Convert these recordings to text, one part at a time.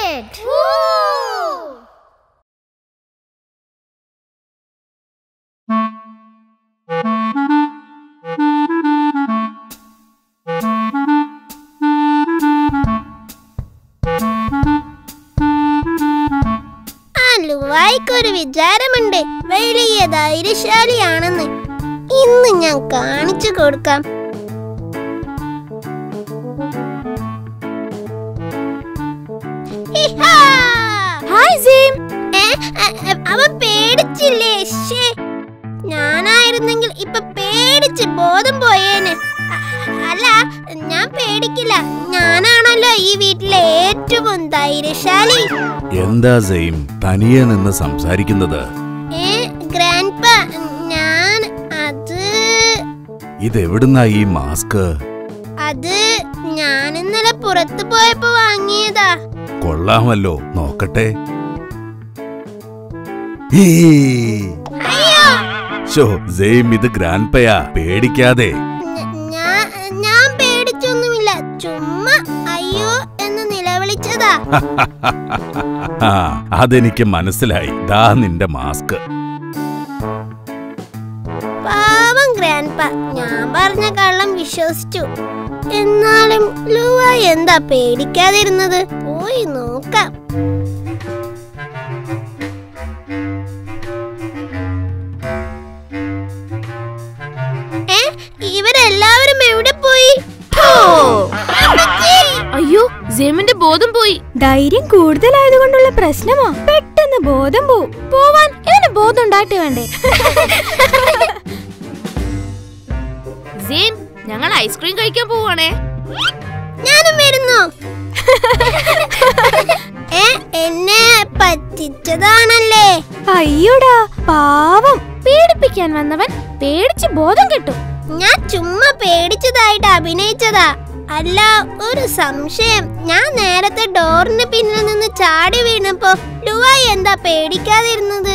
started! ആ ലുവായിക്കൊരു വിചാരമുണ്ട് വലിയ ധൈര്യശാലിയാണെന്ന് ഇന്ന് ഞാൻ കാണിച്ചു കൊടുക്കാം ഹിഹാ! ഹായ് സീം ഏ, അ- അ- അവൻ പേടിച്ചില്ലേ ശ്ശേ. ഞാനായിരുന്നെങ്കിൽ ഇപ്പൊ പേടിച്ച് ബോധം പോയേനെ അ- അല്ല ഞാൻ പേടിക്കില്ല ഞാനാണല്ലോ ഈ വീട്ടിലെ ഏറ്റവും ധൈര്യശാലി എന്താ സെയിം തനിയെ നിന്ന് സംസാരിക്കുന്നത് ഏ ഗ്രാൻഡ്പ ഞാൻ അത് ഇതെവിടുന്നാ ഈ മാസ്ക് അത് ഞാൻ ഇന്നലെ പുറത്തു പോയപ്പോ വാങ്ങിയതാ കൊള്ളാമല്ലോ നോക്കട്ടെ ഹീ. അയ്യോ ശോ സെയിം ഇത് ഗ്രാൻഡ്പയാ പേടിക്കാതെ ഞ- ഞാൻ ഞാൻ പേടിച്ചൊന്നുമില്ല ചുമ്മാ അയ്യോ എന്ന് നിലവിളിച്ചതാ ആ അതെനിക്ക് മനസ്സിലായി ദാ നിന്റെ മാസ്ക് പാവം ഗ്രാൻഡ്പ ഞാൻ പറഞ്ഞ കള്ളം വിശ്വസിച്ചു എന്നാലും ലൂവ എന്താ പേടിക്കാതിരുന്നത് പോയി നോക്കാം ഏ ഇവരെല്ലാവരും എവിടെ പോയി അമ്മച്ചി! അയ്യോ സീമിന്റെ ബോധം പോയി ധൈര്യം കൂടുതലായതുകൊണ്ടുള്ള പ്രശ്നമാ പെട്ടെന്ന് ബോധം പോവും പോവാൻ ഇവന് ബോധം ഉണ്ടായിട്ട് വേണ്ടേ സീം ഞങ്ങൾ ഐസ്ക്രീം കഴിക്കാൻ പോവാണേ ഞാനും വരുന്നു ഏ എന്നെ പറ്റിച്ചതാണല്ലേ അയ്യോടാ പാവം പേടിപ്പിക്കാൻ വന്നവൻ പേടിച്ച് ബോധം കെട്ടു ഞാൻ ചുമ്മാ പേടിച്ചതായിട്ട് അഭിനയിച്ചതാ അല്ല ഒരു സംശയം ഞാൻ നേരത്തെ ഡോറിന് പിന്നിൽ നിന്ന് ചാടി വീണപ്പോ ലുവായി എന്താ പേടിക്കാതിരുന്നത്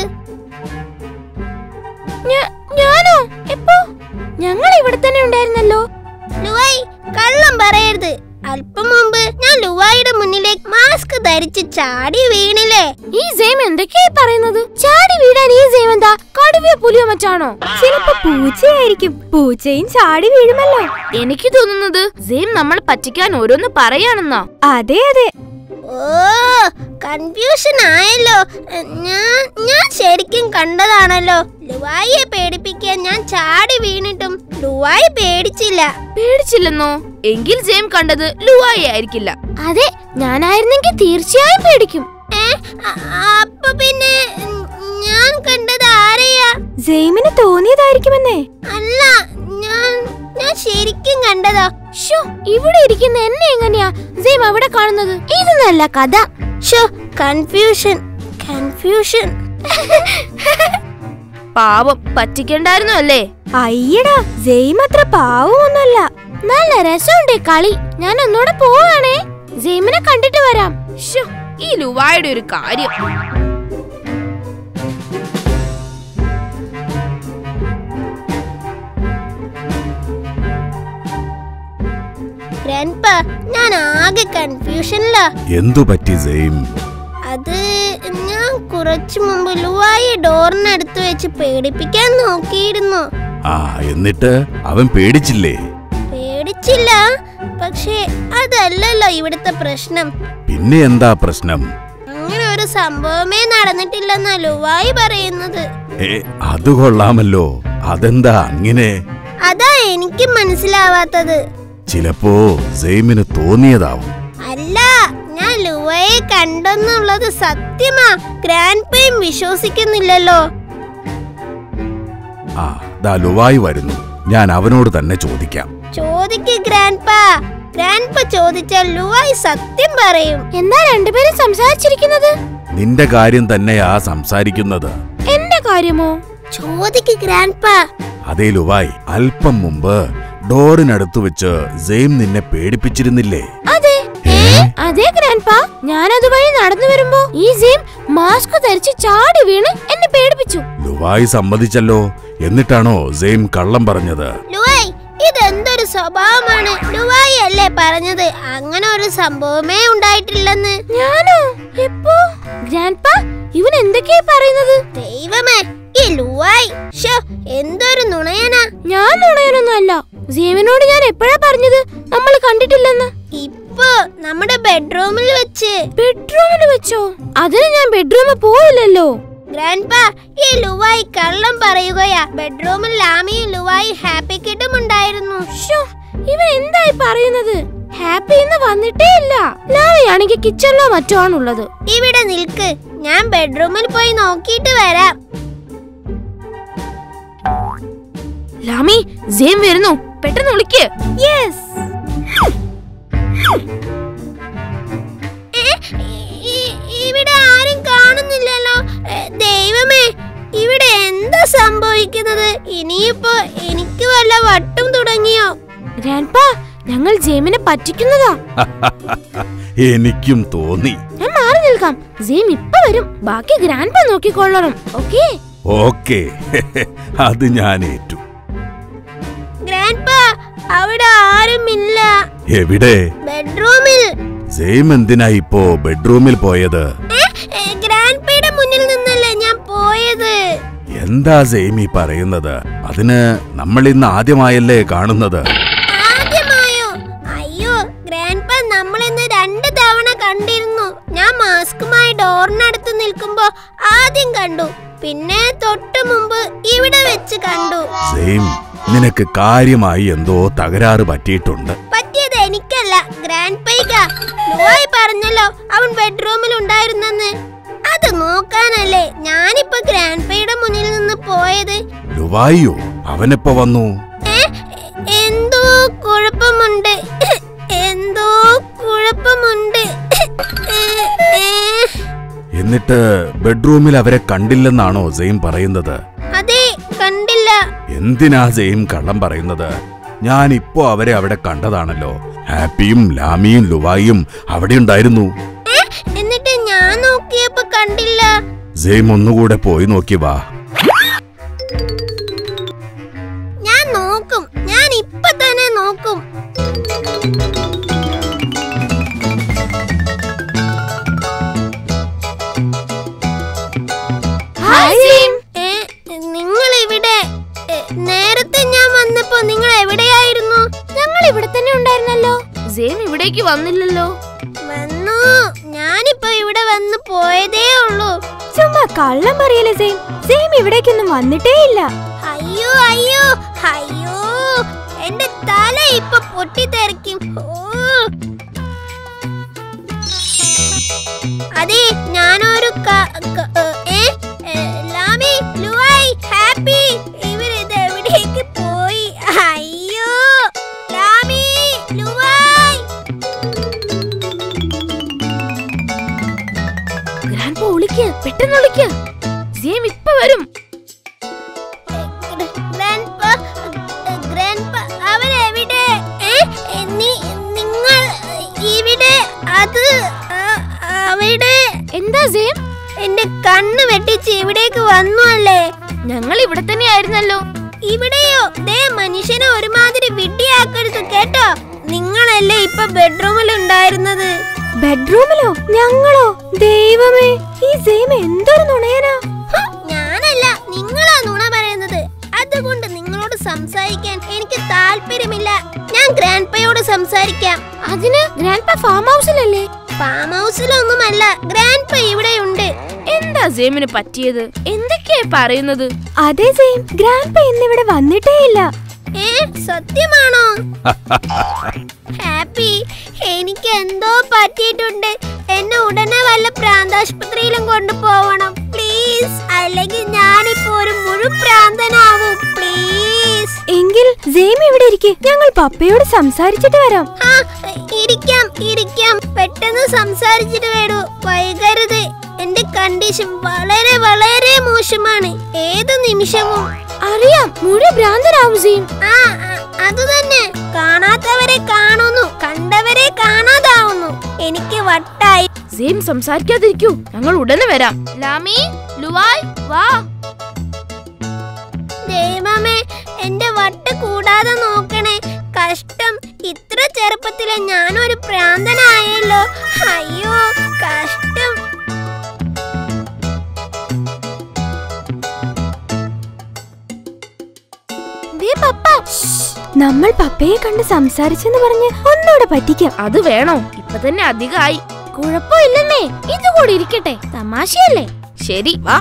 ഞ- ഞാനോ എപ്പോ ഞങ്ങൾ ഇവിടെ തന്നെ ഉണ്ടായിരുന്നല്ലോ ലുവായി കള്ളം പറയരുത് അല്പം മുമ്പ് ഞാൻ ലുവായിയുടെ മുന്നിലേക്ക് മാസ്ക് ധരിച്ച് ചാടി വീണില്ലേ ഈ സെയിം എന്തൊക്കെയായി പറയുന്നത് ചാടി വീഴാൻ ഈ സെയിം എന്താ കടുവയോ പുലിയോ മറ്റാണോ ചിലപ്പോ പൂച്ചയായിരിക്കും പൂച്ചയും ചാടി വീഴുമല്ലോ എനിക്ക് തോന്നുന്നത് സെയിം നമ്മൾ പറ്റിക്കാൻ ഓരോന്ന് പറയാണെന്നാ അതെ അതെ ഓ കൺഫ്യൂഷൻ ആയല്ലോ ഞാൻ ഞാൻ ശരിക്കും കണ്ടതാണല്ലോ ലുവായിയെ പേടിപ്പിക്കാൻ ഞാൻ ചാടി വീണിട്ടും ലുവായി പേടിച്ചില്ല പേടിച്ചില്ലെന്നോ എങ്കിൽ ജെയിം കണ്ടത് ലുവായി ആയിരിക്കില്ല അതെ ഞാനായിരുന്നെങ്കിൽ തീർച്ചയായും പേടിക്കും ഏ അ- അപ്പൊ പിന്നെ ഉം, ഞാൻ കണ്ടത് ആരെയാ ജെയിമിന് തോന്നിയതായിരിക്കുമെന്നേ അല്ല ഞാൻ ഞാൻ ശരിക്കും കണ്ടതാ ഷോ ഇവിടെ ഇരിക്കുന്ന എന്നെ എങ്ങനെയാ ജെയിം അവിടെ കാണുന്നത് ഇത് നല്ല കഥ ഷോ കൺഫ്യൂഷൻ കൺഫ്യൂഷൻ പാവം പറ്റിക്കണ്ടായിരുന്നു അല്ലേ അയ്യടാ ജെയിം അത്ര പാവമൊന്നുമല്ല നല്ല രസമുണ്ട് കളി ഞാൻ ഒന്നുകൂടെ പോവാണേ ജെയിമിനെ കണ്ടിട്ട് വരാം ഷോ ഈ ലുവായുടെ ഒരു കാര്യം ഗ്രാൻഡ്പ ഞാൻ ആകെ കൺഫ്യൂഷനിലാ എന്തു പറ്റി സെയിം അത് ഞാൻ കുറച്ചു മുമ്പ് ലുവായി ഡോറിനടുത്ത് വെച്ച് പേടിപ്പിക്കാൻ നോക്കിയിരുന്നു ആ എന്നിട്ട് അവൻ പേടിച്ചില്ലേ പേടിച്ചില്ല പക്ഷേ അതല്ലല്ലോ ഇവിടുത്തെ പ്രശ്നം പിന്നെ എന്താ പ്രശ്നം അങ്ങനെ ഒരു സംഭവമേ നടന്നിട്ടില്ലെന്നാ ലുവായി പറയുന്നത് ഏ അത് കൊള്ളാമല്ലോ അതെന്താ അങ്ങനെ അതാ എനിക്കും മനസ്സിലാവാത്തത് ചിലപ്പോ സെയിമിന് തോന്നിയതാവും അല്ല ഞാൻ ലുവയെ കണ്ടെന്നുള്ളത് സത്യമാ ഗ്രാൻഡ്പയും വിശ്വസിക്കുന്നില്ലല്ലോ ആ ദാ ലുവായി വരുന്നു ഞാൻ അവനോട് തന്നെ ചോദിക്കാം ചോദിക്ക് ഗ്രാൻഡ്പ ഗ്രാൻഡ്പ ചോദിച്ചാൽ ലുവായി സത്യം പറയും എന്താ രണ്ടുപേരും സംസാരിച്ചിരിക്കുന്നത് നിന്റെ കാര്യം തന്നെയാ സംസാരിക്കുന്നത് എന്റെ കാര്യമോ ചോദിക്ക് ഗ്രാൻഡ്പ അതേ ലുവായ് അല്പം മുമ്പ് ഡോറിനടുത്ത് വെച്ച് സെയിം നിന്നെ പേടിപ്പിച്ചിരുന്നില്ലേ അതെ ഏ? അതെ ഗ്രാൻഡ്പാ ഞാൻ അതുവഴി നടന്നു വരുമ്പോ ഈ സെയിം മാസ്ക് ധരിച്ച് ചാടി വീണ് എന്നെ പേടിപ്പിച്ചു ലുവായ് സമ്മതിച്ചല്ലോ എന്നിട്ടാണോ സെയിം കള്ളം പറഞ്ഞത് ലുവായ് ഇതെന്തൊരു സ്വഭാവമാണ് ലുവായി അല്ലേ പറഞ്ഞത് അങ്ങനെ ഒരു സംഭവമേ ഉണ്ടായിട്ടില്ലെന്ന് ഞാനോ എപ്പോ ഗ്രാൻഡ്പ ഇവൻ എന്തൊക്കെയാ പറയുന്നത് ദൈവമേ ഈ ലുവായി ഷോ എന്തൊരു നുണയനാ ഞാൻ നുണയനൊന്നും അല്ല സേമിനോട് ഞാൻ എപ്പോഴാ പറഞ്ഞത് നമ്മൾ കണ്ടിട്ടില്ലെന്ന് ഇപ്പൊ നമ്മുടെ ബെഡ്റൂമിൽ വെച്ച് ബെഡ്റൂമിൽ വെച്ചോ അതിന് ഞാൻ ബെഡ്റൂമിൽ പോയില്ലല്ലോ ഗ്രാൻഡ്പ ഈ ലുവായി കള്ളം പറയുകയാ ബെഡ്റൂമിൽ ലാമിയും ലുവായി ഹാപ്പി കിട്ടും ഉണ്ടായിരുന്നു ശ്ശോ, ഇവൻ എന്തായി പറയുന്നത് ഹാപ്പി ഇന്ന് വന്നിട്ടേ ഇല്ല ലാവയാണെങ്കിൽ കിച്ചണിലോ മറ്റോ ആണുള്ളത് ഇവിടെ നിൽക്ക് ഞാൻ ബെഡ്റൂമിൽ പോയി നോക്കിയിട്ട് വരാം ലാമി സെയിം വരുന്നു പെട്ടെന്ന് വിളിക്ക് യെസ് ഇവിടെ ആരും കാണുന്നില്ലല്ലോ ഏ, ദൈവമേ ഇവിടെ എന്താ സംഭവിക്കുന്നത് ഇനിയിപ്പോ എനിക്ക് വല്ല വട്ടും തുടങ്ങിയോ ഗ്രാൻഡ്പ ഞങ്ങൾ ജെയിമിനെ പറ്റിക്കുന്നതാ എനിക്കും തോന്നി ഞാൻ മാറി നിൽക്കാം ജെയിം ഇപ്പൊ വരും ബാക്കി ഗ്രാൻഡ്പ നോക്കിക്കൊള്ളണം ഓക്കേ ഓക്കേ അത് ഞാൻ ഏറ്റു ഗ്രാൻഡ്പ അവിടെ ആരുമില്ല എവിടെ ബെഡ്റൂമിൽ സെയിം എന്തിനാ ഇപ്പോ ബെഡ്റൂമിൽ പോയത് ഏ, ഏ, ഗ്രാൻഡ്പയുടെ മുന്നിൽ നിന്നല്ലേ ഞാൻ പോയത് എന്താ സെയിമി പറയുന്നത് അതിന് നമ്മൾ ഇന്ന് ആദ്യമായല്ലേ കാണുന്നത് ആദ്യമായോ അയ്യോ ഗ്രാൻഡ്പ നമ്മൾ ഇന്ന് രണ്ട് തവണ കണ്ടിരുന്നു ഞാൻ മാസ്കുമായി ഡോറിനടുത്ത് നിൽക്കുമ്പോ ആദ്യം കണ്ടു പിന്നെ തൊട്ടു മുമ്പ് ഇവിടെ വെച്ച് കണ്ടു സെയിം നിനക്ക് കാര്യമായി എന്തോ തകരാറ് പറ്റിയിട്ടുണ്ട് പറ്റിയത് എനിക്കല്ല ഗ്രാൻഡ് പൈക ലുവായി പറഞ്ഞല്ലോ അവൻ ബെഡ്റൂമിൽ ഉണ്ടായിരുന്നെന്ന് അത് നോക്കാനല്ലേ ഞാനിപ്പോ ഗ്രാൻഡ് പൈയുടെ മുന്നിൽ നിന്ന് പോയത് ലുവായിയോ അവനെപ്പോ വന്നു ഏ, എന്തോ കുഴപ്പമുണ്ട് എന്തോ കുഴപ്പമുണ്ട് ഏ, ഏ, എന്നിട്ട് ബെഡ്റൂമിൽ അവരെ കണ്ടില്ലെന്നാണോ സെയിം പറയുന്നത് അതെ കണ്ടില്ല എന്തിനാ സെയിം കള്ളം പറയുന്നത് ഞാൻ ഇപ്പോ അവരെ അവിടെ കണ്ടതാണല്ലോ ഹാപ്പിയും ലാമിയും ലുവായിയും അവിടെ ഉണ്ടായിരുന്നു ഏ, എന്നിട്ട് ഞാൻ നോക്കിയപ്പോ കണ്ടില്ല സെയിം ഒന്നുകൂടെ പോയി നോക്കി വാ ഞാൻ നോക്കും ഞാൻ ഇപ്പൊ തന്നെ നോക്കും ഹായ് ജെയിം ഏ, നിങ്ങൾ ഇവിടെ ഏ, നേരത്തെ ഞാൻ വന്നപ്പോ നിങ്ങൾ എവിടെയായിരുന്നു ഞങ്ങൾ ഇവിടെ തന്നെ ഉണ്ടായിരുന്നല്ലോ സെയിം ഇവിടേക്ക് വന്നില്ലല്ലോ വന്നു ഞാനിപ്പോ ഇവിടെ വന്ന് പോയതേ ഉള്ളൂ ചുമ്മാ കള്ളം പറയല്ലേ സെയിം സെയിം ഇവിടേക്കൊന്നും വന്നിട്ടേ ഇല്ല അയ്യോ അയ്യോ അയ്യോ എന്റെ തല ഇപ്പൊ പൊട്ടിത്തെറിക്കും ഓ. അതെ ഞാനൊരു ക- ക- ഏ, ഏ, ലാമി ലുവായി ഹാപ്പി ഇവരിത് എവിടേക്ക് പോയി അയ്യോ ലാമി ലുവായി ഗ്രാൻഡ്പ വിളിക്ക് പെട്ടെന്ന് വിളിക്ക് സെയിം ഇപ്പൊ വരും ഗ്രാൻഡ്പ ഗ്രാൻഡ്പ അവരെവിടെ ഏ, നി- നിങ്ങൾ ഇവിടെ അത് ആ- അവിടെ എന്താ സെയിം എന്റെ കണ്ണ് വെട്ടിച്ച് ഇവിടേക്ക് വന്നു അല്ലേ ഞങ്ങൾ ഇവിടെ തന്നെ ആയിരുന്നല്ലോ ഇവിടെയോ ദേ മനുഷ്യനെ ഒരുമാതിരി വിഡ്ഢിയാക്കരുത് കേട്ടോ നിങ്ങളല്ലേ ഇപ്പൊ ബെഡ്റൂമിൽ ഉണ്ടായിരുന്നത് ബെഡ്റൂമിലോ ഞങ്ങളോ ദൈവമേ ഈ സെയിം എന്തൊരു നുണയനാ ഹ, ഞാനല്ല നിങ്ങളാ നുണ പറയുന്നത് അതുകൊണ്ട് നിങ്ങളോട് സംസാരിക്കാൻ എനിക്ക് താല്പര്യമില്ല ഞാൻ ഗ്രാൻഡ് പയോട് സംസാരിക്കാം അതിന് ഗ്രാൻഡ്പ ഫാം ഹൗസിലല്ലേ ഫാം ഹൗസിലൊന്നുമല്ല ഗ്രാൻഡ് പ ഇവിടെയുണ്ട് എന്താ സെയിമിന് പറ്റിയത് എന്തൊക്കെയാ പറയുന്നത് അതെ സെയിം ഗ്രാൻഡ് ഇന്നിവിടെ വന്നിട്ടേ ഇല്ല ഏ സത്യമാണോ ഹാപ്പി എനിക്ക് എന്തോ പറ്റിയിട്ടുണ്ട് എന്നെ ഉടനെ വല്ല പ്രാന്താശുപത്രിയിലും കൊണ്ടുപോവണം പ്ലീസ് അല്ലെങ്കിൽ ഞാനിപ്പോ ഒരു മുഴു പ്രാന്തനാവും പ്ലീസ് എങ്കിൽ സെയിം ഇവിടെ ഇരിക്കെ ഞങ്ങൾ പപ്പയോട് സംസാരിച്ചിട്ട് വരാം ആ ഇരിക്കാം ഇരിക്കാം പെട്ടെന്ന് സംസാരിച്ചിട്ട് വേടൂ വൈകരുത് എന്റെ കണ്ടീഷൻ വളരെ വളരെ മോശമാണ് ഏത് നിമിഷവും അറിയാം മുഴുവൻ ഭ്രാന്തനാവും സെയിം ആ ആ, അത് തന്നെ കാണാത്തവരെ കാണുന്നു കണ്ടവരെ കാണാതാവുന്നു എനിക്ക് വട്ടായി സെയിം സംസാരിക്കാതിരിക്കൂ ഞങ്ങൾ ഉടനെ വരാം ലാമി ലുവായ് വാ ദൈവമേ എന്റെ വട്ട് കൂടാതെ നോക്കണേ കഷ്ടം ഇത്ര ചെറുപ്പത്തില് ഞാനൊരു പ്രാന്തനായല്ലോ അയ്യോ കഷ്ടം ദേ പപ്പ നമ്മൾ പപ്പയെ കണ്ട് സംസാരിച്ചെന്ന് പറഞ്ഞ് ഒന്നുകൂടെ പറ്റിക്കാം അത് വേണോ ഇപ്പൊ തന്നെ അധികമായി കുഴപ്പമില്ലെന്നേ ഇത് കൂടി ഇരിക്കട്ടെ തമാശയല്ലേ ശരി വാ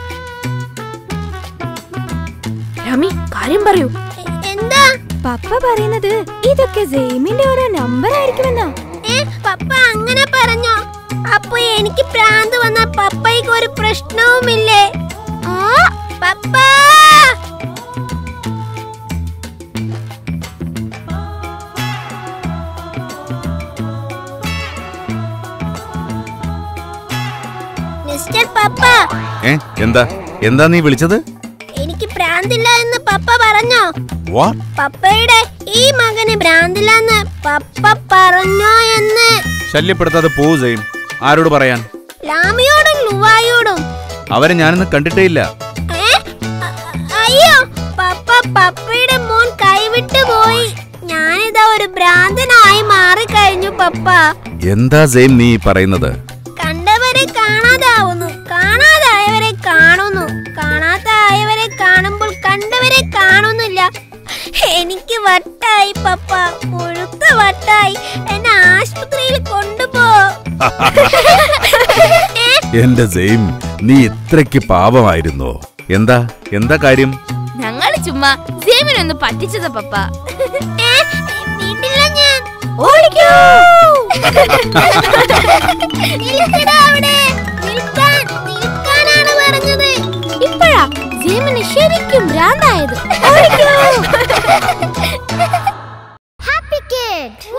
രമി കാര്യം പറയൂ എ- എന്താ പപ്പ പറയുന്നത് ഇതൊക്കെ സെയിമിന്റെ ഓരോ നമ്പർ ആയിരിക്കുമെന്നാ ഏ പപ്പ അങ്ങനെ പറഞ്ഞോ അപ്പൊ എനിക്ക് പ്രാന്ത് വന്ന പപ്പയ്ക്ക് ഒരു പ്രശ്നവുമില്ലേ ആ പപ്പ മിസ്റ്റർ പപ്പ ഏ എന്താ എന്താ നീ വിളിച്ചത് എനിക്ക് ഭ്രാന്തില്ല എന്ന് പപ്പ പറഞ്ഞോ വാ പപ്പയുടെ ഈ മകന് ഭ്രാന്തില്ലെന്ന് പപ്പ പറഞ്ഞോ എന്ന് ശല്യപ്പെടുത്താതെ പോ സെയിം ആരോട് പറയാൻ ലാമിയോടും ലുവായോടും അവരെ ഞാനിന്ന് കണ്ടിട്ടേ ഇല്ല ഏ? അ- അയ്യോ പപ്പ പപ്പയുടെ മോൻ കൈവിട്ടു പോയി ഞാനിതാ ഒരു ഭ്രാന്തനായി മാറിക്കഴിഞ്ഞു പപ്പ എന്താ സെയിം നീ പറയുന്നത് കണ്ടവരെ കാണാതാവുന്നു കാണാതായവരെ കാണുന്നു കാണാതായവരെ കാണുമ്പോൾ കണ്ടവരെ കാണുന്നില്ല എനിക്ക് വട്ടായി പപ്പ മുഴുത്ത വട്ടായി എന്നെ ആശുപത്രിയിൽ കൊണ്ടുപോ ഏ? എന്റെ സെയിം നീ ഇത്രയ്ക്ക് പാപമായിരുന്നോ എന്താ എന്താ കാര്യം ഞങ്ങള് ചുമ്മാ ജേമിനൊന്ന് പറ്റിച്ചത് പപ്പ ഏ? വിടില്ല ഞാൻ ഓടിക്കോ നിൽക്കടാ അവിടെ നിൽക്കാൻ നിൽക്കാനാണ് പറഞ്ഞത് ഇപ്പഴാ ജേമിന് ശരിക്കും ഭ്രാന്തായത് ഹാപ്പി കിഡ്